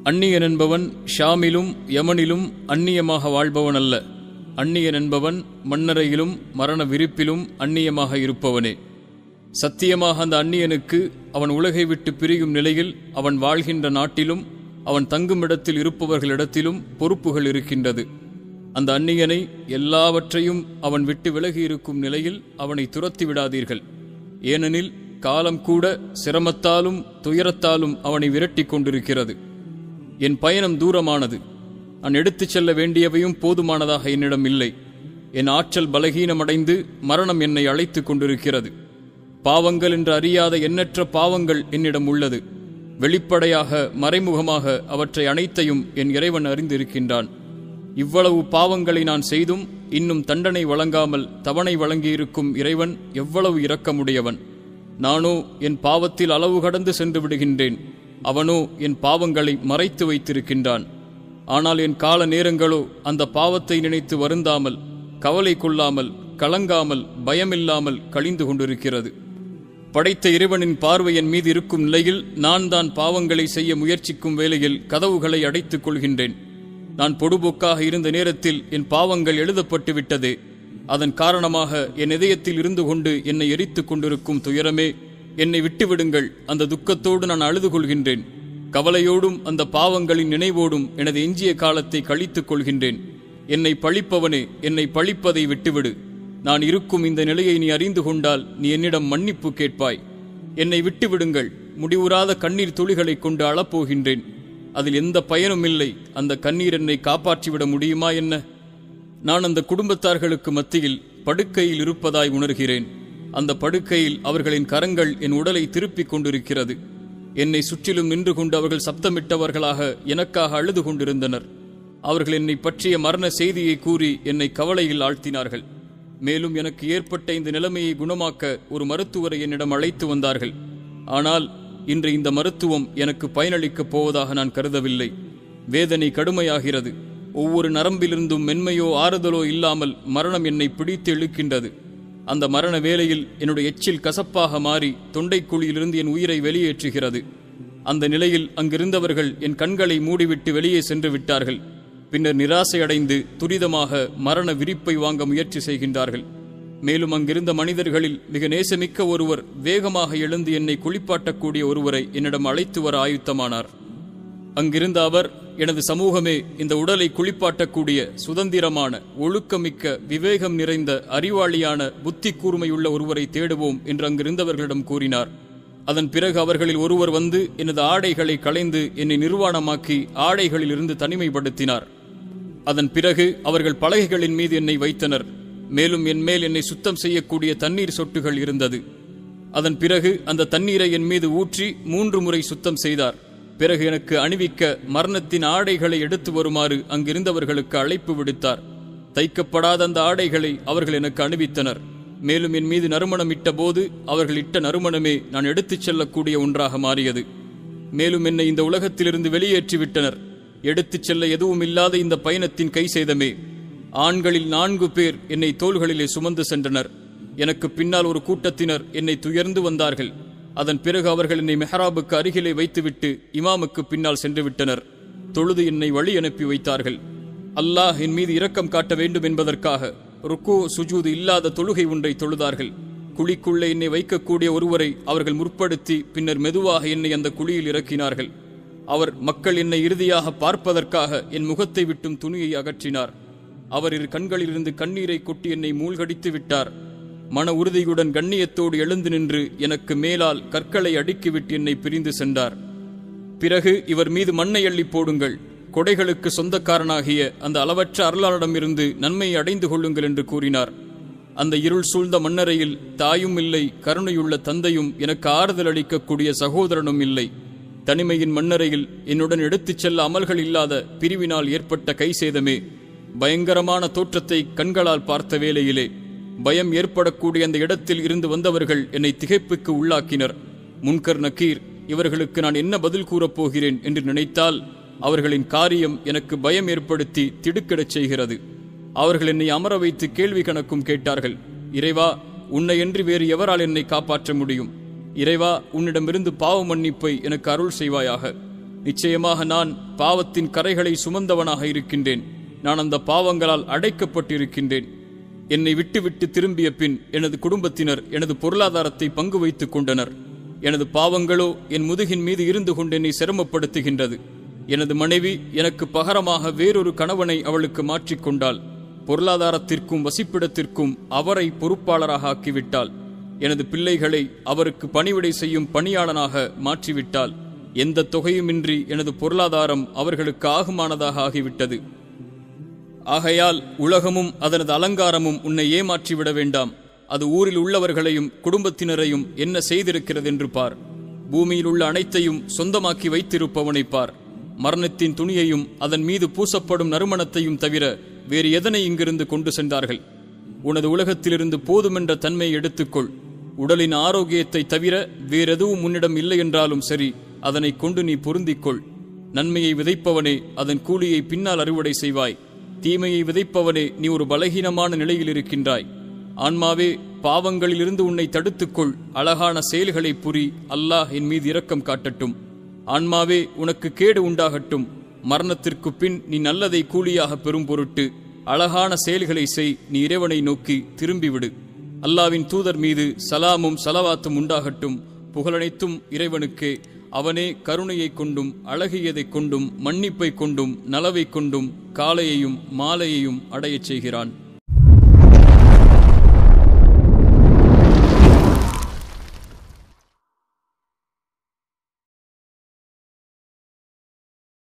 அந்நியன் என்பவன் ஷாமிலும் யமனிலும் அந்நியமாக வாழ்பவன் அல்ல அந்நியன் என்பவன் மண்ணறையிலும் மரண விரிப்பிலும் அந்நியமாக இருப்பவனே சத்தியமாக அந்த அந்நியனுக்கு அவன் உலகை விட்டு பிரியும் நிலையில் அவன் வாழ்கின்ற நாட்டிலும் அவன் தங்கும் இடத்தில் இருப்பவர்களிடத்திலும் பொறுப்புகள் இருக்கின்றது அந்த அந்நியனை எல்லாவற்றையும் அவன் விட்டு விலகி இருக்கும் நிலையில் அவனை துரத்தி விடாதீர்கள் ஏனெனில் காலம் கூட சிரமத்தாலும் துயரத்தாலும் அவனை விரட்டிக் கொண்டிருக்கிறது என் பயணம் தூரமானது நான் எடுத்துச் செல்ல வேண்டியவையும் போதுமானதாக என்னிடம் இல்லை என் ஆற்றல் பலகீனமடைந்து மரணம் என்னை அழைத்துக் கொண்டிருக்கிறது பாவங்கள் என்று அறியாத எண்ணற்ற பாவங்கள் என்னிடம் உள்ளது வெளிப்படையாக மறைமுகமாக அவற்றை அனைத்தையும் என் இறைவன் அறிந்திருக்கின்றான் இவ்வளவு பாவங்களை நான் செய்தும் இன்னும் தண்டனை வழங்காமல் தவணை வழங்கியிருக்கும் இறைவன் எவ்வளவு இரக்கமுடையவன் நானோ என் பாவத்தில் அளவு கடந்து சென்று விடுகின்றேன் அவனோ என் பாவங்களை மறைத்து வைத்திருக்கின்றான் ஆனால் என் கால நேரங்களோ அந்த பாவத்தை நினைத்து வருந்தாமல் கவலை கொள்ளாமல் கலங்காமல் பயமில்லாமல் கழிந்து கொண்டிருக்கிறது படைத்த இறைவனின் பார்வை என் மீது இருக்கும் நிலையில் நான் தான் பாவங்களை செய்ய முயற்சிக்கும் வேளையில் கதவுகளை அடைத்துக் கொள்கின்றேன் நான் பொடுபோக்காக இருந்த நேரத்தில் என் பாவங்கள் எழுதப்பட்டு விட்டதே அதன் காரணமாக என் இதயத்தில் இருந்து கொண்டு என்னை எரித்துக் கொண்டிருக்கும் துயரமே என்னை விட்டுவிடுங்கள் அந்த துக்கத்தோடு நான் அழுது கொள்கின்றேன் கவலையோடும் அந்த பாவங்களின் நினைவோடும் எனது எஞ்சிய காலத்தை கழித்துக் கொள்கின்றேன் என்னை பழிப்பவனே என்னை பழிப்பதை விட்டுவிடு நான் இருக்கும் இந்த நிலையை நீ அறிந்து கொண்டால் நீ என்னிடம் மன்னிப்பு கேட்பாய் என்னை விட்டுவிடுங்கள் முடிவுறாத கண்ணீர் துளிகளைக் கொண்டு அளப்போகின்றேன் அதில் எந்த பயனும் இல்லை அந்த கண்ணீர் என்னை காப்பாற்றிவிட முடியுமா என்ன நான் அந்த குடும்பத்தார்களுக்கு மத்தியில் படுக்கையில் இருப்பதாய் உணர்கிறேன் அந்த படுக்கையில் அவர்களின் கரங்கள் என் உடலை திருப்பிக் கொண்டிருக்கிறது என்னை சுற்றிலும் நின்று கொண்டு அவர்கள் சப்தமிட்டவர்களாக எனக்காக அழுது கொண்டிருந்தனர் அவர்கள் என்னை பற்றிய மரண செய்தியை கூறி என்னை கவலையில் ஆழ்த்தினார்கள் மேலும் எனக்கு ஏற்பட்ட இந்த நிலைமையை குணமாக்க ஒரு மருத்துவரை என்னிடம் அழைத்து வந்தார்கள் ஆனால் இன்று இந்த மருத்துவம் எனக்கு பயனளிக்கப் போவதாக நான் கருதவில்லை வேதனை கடுமையாகிறது ஒவ்வொரு நரம்பிலிருந்தும் மென்மையோ ஆறுதலோ இல்லாமல் மரணம் என்னை பிடித்து இழுக்கின்றது அந்த மரண வேளையில் என்னுடைய எச்சில் கசப்பாக மாறி தொண்டைக்குழியிலிருந்து என் உயிரை வெளியேற்றுகிறது அந்த நிலையில் அங்கிருந்தவர்கள் என் கண்களை மூடிவிட்டு வெளியே சென்று விட்டார்கள் பின்னர் நிராசையடைந்து துரிதமாக மரண விரிப்பை வாங்க முயற்சி செய்கின்றார்கள் மேலும் அங்கிருந்த மனிதர்களில் மிக நேசமிக்க ஒருவர் வேகமாக எழுந்து என்னை குளிப்பாட்டக்கூடிய ஒருவரை என்னிடம் அழைத்து வர ஆயுத்தமானார் அங்கிருந்த அவர் எனது சமூகமே இந்த உடலை குளிப்பாட்டக்கூடிய சுதந்திரமான ஒழுக்கமிக்க விவேகம் நிறைந்த அறிவாளியான புத்தி கூர்மையுள்ள ஒருவரை தேடுவோம் என்று அங்கிருந்தவர்களிடம் கூறினார் அதன் பிறகு அவர்களில் ஒருவர் வந்து எனது ஆடைகளை களைந்து என்னை நிர்வாணமாக்கி ஆடைகளில் இருந்து தனிமைப்படுத்தினார் அதன் பிறகு அவர்கள் பலகைகளின் மீது என்னை வைத்தனர் மேலும் என் மேல் என்னை சுத்தம் செய்யக்கூடிய தண்ணீர் சொட்டுகள் இருந்தது அதன் பிறகு அந்த தண்ணீரை என் மீது ஊற்றி மூன்று முறை சுத்தம் செய்தார் பிறகு எனக்கு அணிவிக்க மரணத்தின் ஆடைகளை எடுத்து வருமாறு அங்கிருந்தவர்களுக்கு அழைப்பு விடுத்தார் தைக்கப்படாத அந்த ஆடைகளை அவர்கள் எனக்கு அணிவித்தனர் மேலும் என் மீது நறுமணம் இட்ட போது அவர்கள் இட்ட நறுமணமே நான் எடுத்துச் செல்லக்கூடிய ஒன்றாக மாறியது மேலும் என்னை இந்த உலகத்திலிருந்து வெளியேற்றி விட்டனர் எடுத்துச் செல்ல எதுவும் இல்லாத இந்த பயணத்தின் கை செய்தமே ஆண்களில் நான்கு பேர் என்னை தோள்களிலே சுமந்து சென்றனர் எனக்கு பின்னால் ஒரு கூட்டத்தினர் என்னை துயர்ந்து வந்தார்கள் அதன் பிறகு அவர்கள் என்னை மெஹராபுக்கு அருகிலே வைத்துவிட்டு இமாமுக்கு பின்னால் சென்று விட்டனர் தொழுது என்னை வழி அனுப்பி வைத்தார்கள் அல்லாஹ் என் மீது இரக்கம் காட்ட வேண்டும் என்பதற்காக ருக்கு சுஜூது இல்லாத தொழுகை ஒன்றை தொழுதார்கள் குழிக்குள்ளே என்னை வைக்கக்கூடிய ஒருவரை அவர்கள் முற்படுத்தி பின்னர் மெதுவாக என்னை அந்த குழியில் இறக்கினார்கள் அவர் மக்கள் என்னை இறுதியாக பார்ப்பதற்காக என் முகத்தை விட்டும் துணியை அகற்றினார் அவர் இரு கண்களிலிருந்து கண்ணீரை கொட்டி என்னை மூழ்கடித்து விட்டார் மன உறுதியுடன் கண்ணியத்தோடு எழுந்து நின்று எனக்கு மேலால் கற்களை அடுக்கிவிட்டு என்னை பிரிந்து சென்றார் பிறகு இவர் மீது மண்ணை அள்ளி போடுங்கள் கொடைகளுக்கு சொந்தக்காரனாகிய அந்த அளவற்ற அருளாளரிடமிருந்து நன்மையை அடைந்து கொள்ளுங்கள் என்று கூறினார் அந்த இருள் சூழ்ந்த மண்ணறையில் தாயும் இல்லை கருணையுள்ள தந்தையும் எனக்கு ஆறுதல் அளிக்கக்கூடிய சகோதரனும் இல்லை தனிமையின் மண்ணறையில் என்னுடன் எடுத்துச் செல்ல அமல்கள் இல்லாத பிரிவினால் ஏற்பட்ட கை சேதமே பயங்கரமான தோற்றத்தை கண்களால் பார்த்த வேளையிலே பயம் ஏற்படக்கூடிய அந்த இடத்தில் இருந்து வந்தவர்கள் என்னை திகைப்புக்கு உள்ளாக்கினர் முன்கர் நக்கீர் இவர்களுக்கு நான் என்ன பதில் கூறப் போகிறேன் என்று நினைத்தால் அவர்களின் காரியம் எனக்கு பயம் ஏற்படுத்தி திடுக்கிடச் செய்கிறது அவர்கள் என்னை அமர வைத்து கேள்வி கணக்கும் கேட்டார்கள் இறைவா உன்னையன்றி வேறு எவரால் என்னை காப்பாற்ற முடியும் இறைவா உன்னிடமிருந்து பாவ மன்னிப்பை எனக்கு அருள் செய்வாயாக நிச்சயமாக நான் பாவத்தின் கரைகளை சுமந்தவனாக இருக்கின்றேன் நான் அந்த பாவங்களால் அடைக்கப்பட்டிருக்கின்றேன் என்னை விட்டுவிட்டு திரும்பிய பின் எனது குடும்பத்தினர் எனது பொருளாதாரத்தை பங்கு வைத்துக் கொண்டனர் எனது பாவங்களோ என் முதுகின் மீது இருந்து கொண்டு என்னை சிரமப்படுத்துகின்றது எனது மனைவி எனக்கு பகரமாக வேறொரு கணவனை அவளுக்கு மாற்றிக்கொண்டாள் பொருளாதாரத்திற்கும் வசிப்பிடத்திற்கும் அவரை பொறுப்பாளராக ஆக்கிவிட்டாள் எனது பிள்ளைகளை அவருக்கு பணிவிடை செய்யும் பணியாளனாக மாற்றிவிட்டாள் எந்த தொகையுமின்றி எனது பொருளாதாரம் அவர்களுக்கு ஆகுமானதாக ஆகிவிட்டது ஆகையால் உலகமும் அதனது அலங்காரமும் உன்னை ஏமாற்றிவிட வேண்டாம் அது ஊரில் உள்ளவர்களையும் குடும்பத்தினரையும் என்ன செய்திருக்கிறது என்று பார் பூமியில் உள்ள அனைத்தையும் சொந்தமாக்கி வைத்திருப்பவனை பார் மரணத்தின் துணியையும் அதன் மீது பூசப்படும் நறுமணத்தையும் தவிர வேறு எதனை இங்கிருந்து கொண்டு சென்றார்கள் உனது உலகத்திலிருந்து போதுமென்ற தன்மையை எடுத்துக்கொள் உடலின் ஆரோக்கியத்தை தவிர வேறெதுவும் உன்னிடம் இல்லை என்றாலும் சரி அதனை கொண்டு நீ பொருந்திக்கொள் நன்மையை விதைப்பவனே அதன் கூலியை பின்னால் அறுவடை செய்வாய் தீமையை விதைப்பவனே நீ ஒரு பலகீனமான நிலையில் இருக்கின்றாய் ஆன்மாவே பாவங்களிலிருந்து உன்னை தடுத்துக்கொள் அழகான செயல்களை புரி அல்லாஹ் என் மீது இரக்கம் காட்டட்டும் ஆன்மாவே உனக்கு கேடு உண்டாகட்டும் மரணத்திற்கு பின் நீ நல்லதை கூலியாக பெறும் பொருட்டு அழகான செயல்களை செய் நீ இறைவனை நோக்கி திரும்பிவிடு அல்லாவின் தூதர் மீது சலாமும் சலவாத்தும் உண்டாகட்டும் புகழனைத்தும் இறைவனுக்கே அவனே கருணையைக் கொண்டும் அழகியதைக் கொண்டும் மன்னிப்பைக் கொண்டும் நலவைக் கொண்டும் காலையையும் மாலையையும் அடையச் செய்கிறான்